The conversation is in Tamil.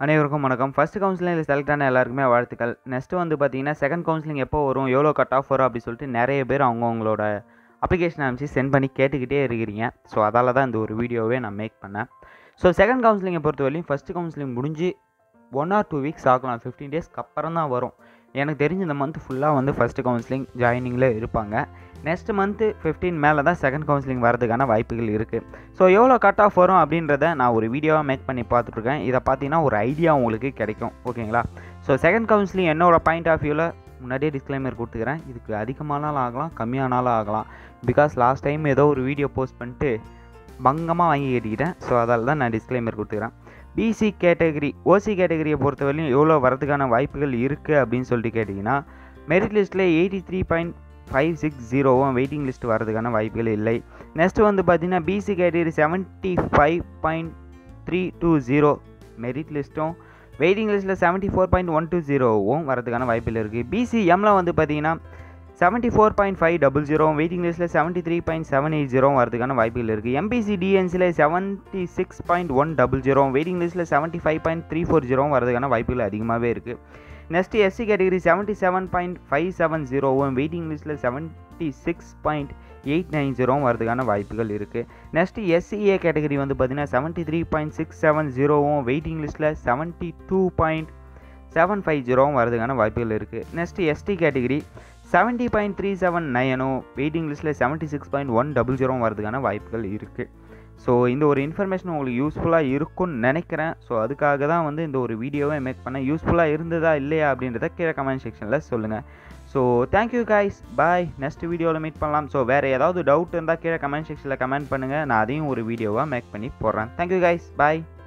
அனைவருக்கும் வணக்கம் ஃபர்ஸ்ட் கவுன்சிலிங்கில் செலக்ட் ஆன எல்லாருக்குமே வாழ்த்துக்கள் நெக்ஸ்ட் வந்து பார்த்தீங்கன்னா செகண்ட் கவுன்சிலிங் எப்போ வரும் எவ்வளோ கட் ஆஃப் வரும் அப்படி சொல்லிட்டு நிறைய பேர் அவங்கவுங்களோட அப்ளிகேஷன் அனுப்பிச்சு சென்ட் பண்ணி கேட்டுக்கிட்டே இருக்கிறீங்க ஸோ அதால தான் இந்த ஒரு வீடியோவே நான் மேக் பண்ணேன் ஸோ செகண்ட் கவுன்சிலிங்கை பொறுத்தவரையும் ஃபஸ்ட்டு கவுன்சிலிங் முடிஞ்சு ஒன் ஆர் டூ வீக்ஸ் ஆகலாம் ஃபிஃப்டீன் டேஸ்க்கு அப்புறம் தான் வரும் எனக்கு தெரிஞ்சு இந்த மந்த் ஃபுல்லாக வந்து ஃபஸ்ட்டு கவுன்சிலிங் ஜாயினிங்கில் இருப்பாங்க நெக்ஸ்ட் மந்த்து ஃபிஃப்டீன் மேலே தான் செகண்ட் கவுன்சிலிங் வரதுக்கான வாய்ப்புகள் இருக்குது ஸோ எவ்வளோ கட் ஆஃப் வரும் அப்படின்றத நான் ஒரு வீடியோவாக மேக் பண்ணி பார்த்துட்ருக்கேன் இதை பார்த்தீங்கன்னா ஒரு ஐடியா உங்களுக்கு கிடைக்கும் ஓகேங்களா ஸோ செகண்ட் கவுன்சிலிங் என்னோட பாயிண்ட் ஆஃப் வியூவில் முன்னாடியே டிஸ்க்ளைமர் கொடுத்துக்கிறேன் இதுக்கு அதிகமானாலும் ஆகலாம் கம்மியானாலும் ஆகலாம் பிகாஸ் லாஸ்ட் டைம் ஏதோ ஒரு வீடியோ போஸ்ட் பண்ணிட்டு பங்கமாக வாங்கி கேட்டுக்கிட்டேன் ஸோ அதால் தான் நான் டிஸ்க்ளைமர் கொடுத்துக்கிறேன் பிசி கேட்டகரி ஓசி கேட்டகரியை பொறுத்தவரையும் எவ்வளோ வரதுக்கான வாய்ப்புகள் இருக்குது அப்படின்னு சொல்லிட்டு கேட்டிங்கன்னா மெரிட் லிஸ்ட்டில் eighty three point five six ஜீரோவும் வெயிட்டிங் லிஸ்ட் வரதுக்கான வாய்ப்புகள் இல்லை நெக்ஸ்ட் வந்து பார்த்தீங்கன்னா BC category seventy five point three two zero merit லிஸ்ட்டும் வெயிட்டிங் லிஸ்ட்டில் seventy four point one two ஜீரோவும் வரதுக்கான வாய்ப்புகள் இருக்குது பிசிஎம்மில் வந்து பார்த்தீங்கன்னா seventy four point five double zero waiting லிஸ்ட்டில் seventy three point seven eight zero வரதுக்கான வாய்ப்புகள் இருக்குது எம்பிசி டிஎன்சியில் seventy six point one double zero waiting லிஸ்ட்டில் seventy five point three four zero வரதுக்கான வாய்ப்புகள் அதிகமாகவே இருக்குது next SC category seventy seven point five seven ஜீரோவும் வெயிட்டிங் லிஸ்ட்டில் seventy six point eight nine ஜீரோவும் வரதுக்கான வாய்ப்புகள் இருக்குது நெக்ஸ்ட் எஸ்சிஏ கேட்டகரி வந்து பார்த்தீங்கன்னா seventy three point six seven ஜீரோவும் வெயிட்டிங் லிஸ்ட்டில் seventy two point seven five ஜீரோவும் வரதுக்கான வாய்ப்புகள் இருக்குது next ST category seventy point three seven நைனும் வெயிட்டிங் லிஸ்ட்டில் seventy six point one double ஜீரோவும் வரதுக்கான வாய்ப்புகள் இருக்குது ஸோ இந்த ஒரு இன்ஃபர்மேஷன் உங்களுக்கு யூஸ்ஃபுல்லாக இருக்கும்னு நினைக்கிறேன் ஸோ அதுக்காக தான் வந்து இந்த ஒரு வீடியோவை மேக் பண்ணேன் யூஸ்ஃபுல்லாக இருந்ததா இல்லையா அப்படின்றத கீழே கமெண்ட் செக்ஷனில் சொல்லுங்கள் so thank you guys bye next வீடியோவில் மீட் பண்ணலாம் ஸோ வேறு ஏதாவது டவுட் இருந்தால் கீழே கமெண்ட் செக்ஷனில் கமெண்ட் பண்ணுங்கள் நான் அதையும் ஒரு வீடியோவாக மேக் பண்ணி போடுறேன் தேங்க்யூ காய்ஸ் பாய்